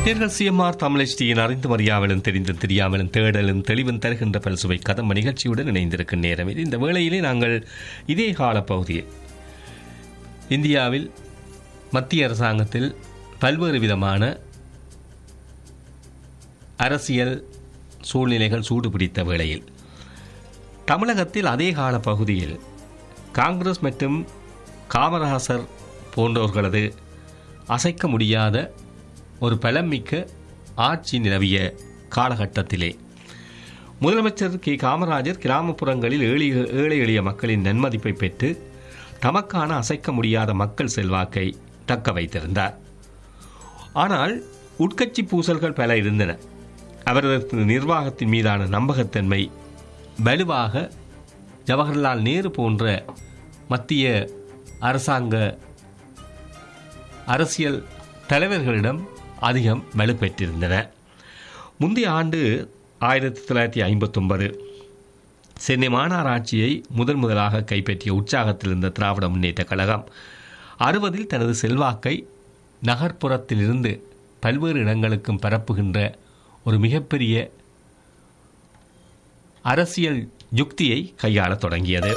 நேர்கள் சிஎம்ஆர் தமிழ் அறிந்தும் அறியாமலும் தெரிந்தும் தெரியாமலும் தேடலும் தெளிவும் தருகின்ற பல்சுவை கதம்ப நிகழ்ச்சியுடன் இணைந்திருக்கும் நேரம் இது இந்த வேளையிலே நாங்கள் இதே காலப்பகுதியில் இந்தியாவில் மத்திய அரசாங்கத்தில் பல்வேறு விதமான அரசியல் சூழ்நிலைகள் சூடுபிடித்த வேளையில் தமிழகத்தில் அதே கால பகுதியில் காங்கிரஸ் மற்றும் காமராசர் போன்றவர்களது அசைக்க முடியாத ஒரு பலமிக்க ஆட்சி நிலவிய காலகட்டத்திலே முதலமைச்சர் கே காமராஜர் கிராமப்புறங்களில் ஏழை ஏழை எளிய மக்களின் நன்மதிப்பை பெற்று தமக்கான அசைக்க முடியாத மக்கள் செல்வாக்கை தக்க வைத்திருந்தார் ஆனால் உட்கட்சி பூசல்கள் பல இருந்தன அவரது நிர்வாகத்தின் மீதான நம்பகத்தன்மை வலுவாக ஜவஹர்லால் நேரு போன்ற மத்திய அரசாங்க அரசியல் தலைவர்களிடம் அதிகம் வலுப்பெற்றிருந்தன முந்தைய ஆண்டு ஆயிரத்தி தொள்ளாயிரத்தி ஐம்பத்தொன்பது சென்னை மாநகராட்சியை முதன் முதலாக கைப்பற்றிய உற்சாகத்தில் இருந்த திராவிட முன்னேற்ற கழகம் அறுபதில் தனது செல்வாக்கை நகர்ப்புறத்திலிருந்து பல்வேறு இடங்களுக்கும் பரப்புகின்ற ஒரு மிகப்பெரிய அரசியல் யுக்தியை கையாளத் தொடங்கியது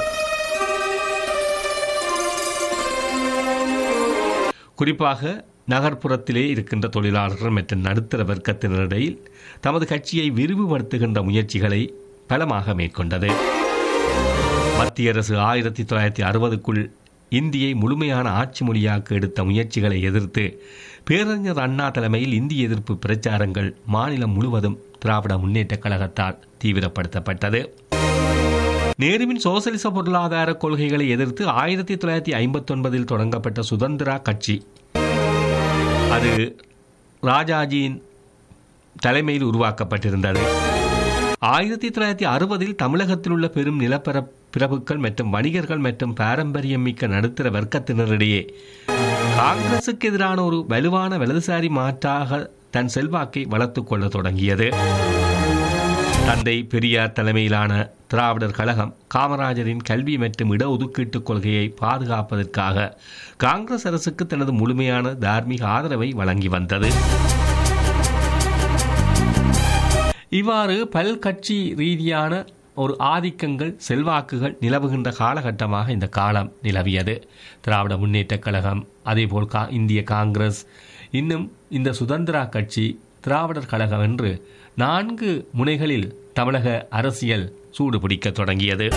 குறிப்பாக நகர்ப்புறத்திலே இருக்கின்ற தொழிலாளர்கள் மற்றும் நடுத்தர வர்க்கத்தினரிடையில் தமது கட்சியை விரிவுபடுத்துகின்ற முயற்சிகளை பலமாக மேற்கொண்டது மத்திய அரசு ஆயிரத்தி தொள்ளாயிரத்தி அறுபதுக்குள் இந்தியை முழுமையான ஆட்சி மொழியாக்க எடுத்த முயற்சிகளை எதிர்த்து பேரறிஞர் அண்ணா தலைமையில் இந்திய எதிர்ப்பு பிரச்சாரங்கள் மாநிலம் முழுவதும் திராவிட முன்னேற்றக் கழகத்தால் தீவிரப்படுத்தப்பட்டது நேருவின் சோசலிச பொருளாதார கொள்கைகளை எதிர்த்து ஆயிரத்தி தொள்ளாயிரத்தி ஐம்பத்தி ஒன்பதில் தொடங்கப்பட்ட சுதந்திரா கட்சி அது ராஜாஜியின் தலைமையில் உருவாக்கப்பட்டிருந்தது ஆயிரத்தி தொள்ளாயிரத்தி அறுபதில் தமிழகத்தில் உள்ள பெரும் நிலப்பர பிரபுக்கள் மற்றும் வணிகர்கள் மற்றும் பாரம்பரியம் மிக்க நடுத்தர வர்க்கத்தினரிடையே காங்கிரசுக்கு எதிரான ஒரு வலுவான வலதுசாரி மாற்றாக தன் செல்வாக்கை வளர்த்துக் கொள்ள தொடங்கியது தந்தை பெரியார் தலைமையிலான திராவிடர் கழகம் காமராஜரின் கல்வி மற்றும் இடஒதுக்கீட்டு கொள்கையை பாதுகாப்பதற்காக காங்கிரஸ் அரசுக்கு தனது முழுமையான தார்மீக ஆதரவை வழங்கி வந்தது இவ்வாறு பல்கட்சி ரீதியான ஒரு ஆதிக்கங்கள் செல்வாக்குகள் நிலவுகின்ற காலகட்டமாக இந்த காலம் நிலவியது திராவிட முன்னேற்றக் கழகம் அதேபோல் கா இந்திய காங்கிரஸ் இன்னும் இந்த சுதந்திரா கட்சி திராவிடர் கழகம் என்று நான்கு முனைகளில் தமிழக அரசியல் சூடுபிடிக்க தொடங்கியது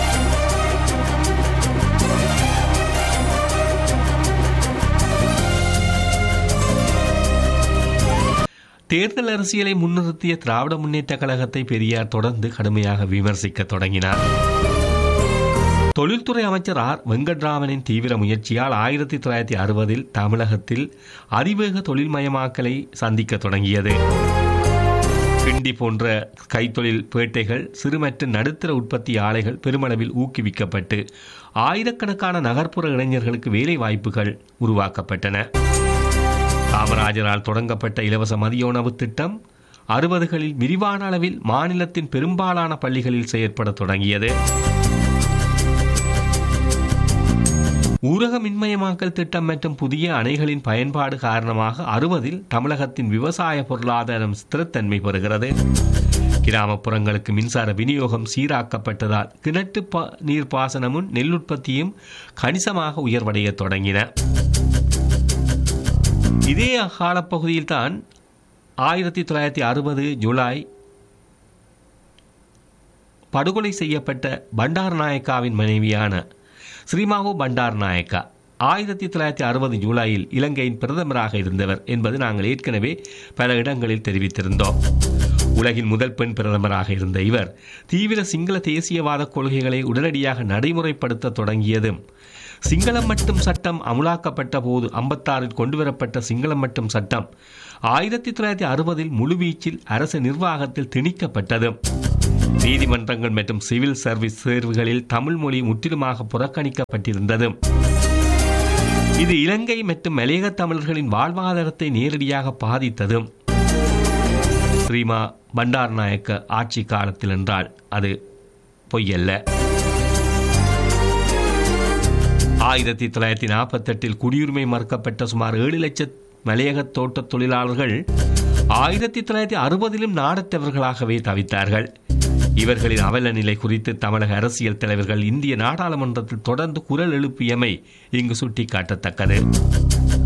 தேர்தல் அரசியலை முன்னிறுத்திய திராவிட முன்னேற்ற கழகத்தை பெரியார் தொடர்ந்து கடுமையாக விமர்சிக்க தொடங்கினார் தொழில்துறை அமைச்சர் ஆர் வெங்கட்ராமனின் தீவிர முயற்சியால் ஆயிரத்தி தொள்ளாயிரத்தி அறுபதில் தமிழகத்தில் அதிவேக தொழில்மயமாக்கலை சந்திக்க தொடங்கியது கிண்டி போன்ற கைத்தொழில் பேட்டைகள் சிறு மற்றும் நடுத்தர உற்பத்தி ஆலைகள் பெருமளவில் ஊக்குவிக்கப்பட்டு ஆயிரக்கணக்கான நகர்ப்புற இளைஞர்களுக்கு வேலை வாய்ப்புகள் உருவாக்கப்பட்டன காமராஜரால் தொடங்கப்பட்ட இலவச மதிய உணவு திட்டம் அறுபதுகளில் விரிவான அளவில் மாநிலத்தின் பெரும்பாலான பள்ளிகளில் செயற்பட தொடங்கியது ஊரக மின்மயமாக்கல் திட்டம் மற்றும் புதிய அணைகளின் பயன்பாடு காரணமாக அறுபதில் தமிழகத்தின் விவசாய பொருளாதாரம் ஸ்திரத்தன்மை பெறுகிறது கிராமப்புறங்களுக்கு மின்சார விநியோகம் சீராக்கப்பட்டதால் கிணற்று நீர் பாசனமும் நெல் உற்பத்தியும் கணிசமாக உயர்வடைய தொடங்கின இதே காலப்பகுதியில் தான் ஆயிரத்தி தொள்ளாயிரத்தி அறுபது ஜூலை படுகொலை செய்யப்பட்ட பண்டார் நாயக்காவின் மனைவியான ஸ்ரீமாவோ பண்டார் நாயக்கா ஆயிரத்தி தொள்ளாயிரத்தி அறுபது ஜூலையில் இலங்கையின் பிரதமராக இருந்தவர் என்பது நாங்கள் ஏற்கனவே பல இடங்களில் தெரிவித்திருந்தோம் உலகின் முதல் பெண் பிரதமராக இருந்த இவர் தீவிர சிங்கள தேசியவாத கொள்கைகளை உடனடியாக நடைமுறைப்படுத்த தொடங்கியதும் சிங்களம் மட்டும் சட்டம் அமுலாக்கப்பட்ட போது ஐம்பத்தாறில் கொண்டுவரப்பட்ட சிங்களம் மட்டும் சட்டம் ஆயிரத்தி தொள்ளாயிரத்தி அறுபதில் முழுவீச்சில் அரசு நிர்வாகத்தில் திணிக்கப்பட்டதும் நீதிமன்றங்கள் மற்றும் சிவில் சர்வீஸ் தேர்வுகளில் தமிழ் மொழி முற்றிலுமாக புறக்கணிக்கப்பட்டிருந்ததும் இது இலங்கை மற்றும் மலையக தமிழர்களின் வாழ்வாதாரத்தை நேரடியாக பாதித்ததும் ஸ்ரீமா பண்டார் நாயக்க ஆட்சி காலத்தில் என்றால் அது பொய்யல்ல ஆயிரத்தி தொள்ளாயிரத்தி நாற்பத்தெட்டில் குடியுரிமை மறுக்கப்பட்ட சுமார் ஏழு லட்சம் மலையக தோட்ட தொழிலாளர்கள் ஆயிரத்தி தொள்ளாயிரத்தி அறுபதிலும் நாடற்றவர்களாகவே தவித்தார்கள் இவர்களின் அவல நிலை குறித்து தமிழக அரசியல் தலைவர்கள் இந்திய நாடாளுமன்றத்தில் தொடர்ந்து குரல் எழுப்பியமை இங்கு சுட்டிக்காட்டத்தக்கது